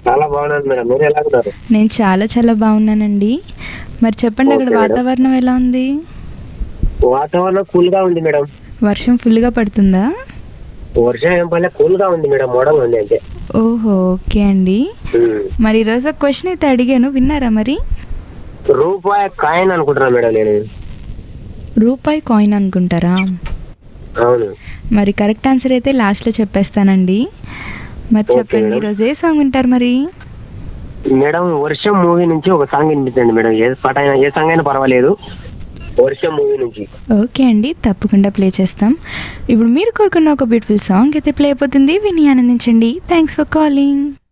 చాలా బాగున్నాను మేడం మీరు ఎలా ఉన్నారు నేను చాలా చాలా బాగున్నానండి మరి చెప్పండి అక్కడ ఓకే మేడం. వాతావరణం ఎలా ఉంది వాతావరణం కూల్ గా ఉంది మేడం వర్షం ఫుల్గా పడుతుందా వర్షం ఏం పర్లే కూల్ గా ఉంది మేడం మోడల్ ఉంది అంతే ఓహో ఓకే అండి ఉమ్. మరి ఈరోజు ఒక క్వశ్చన్ అయితే అడిగాను విన్నారా మరి రూపాయి కాయిన్ అనుకుంటున్నా మేడం నేను రూపాయి కాయిన్ అనుకుంటారా అవును మరి కరెక్ట్ ఆన్సర్ అయితే లాస్ట్లో చెప్పేస్తానండి మరి ఓకే చెప్పండి మేడం. ఈరోజు ఏ సాంగ్ వింటారు మరి మేడం వర్షం మూవీ నుంచి ఒక సాంగ్ వినిపించండి మేడం ఏ పాట అయినా ఏ సాంగ్ అయినా పర్వాలేదు వర్షం మూవీ నుంచి ఓకే అండి తప్పకుండా ప్లే చేస్తాం ఇప్పుడు మీరు కోరుకున్న ఒక బ్యూటిఫుల్ సాంగ్ అయితే ప్లే అయిపోతుంది విని ఆనందించండి థ్యాంక్స్ ఫర్ కాలింగ్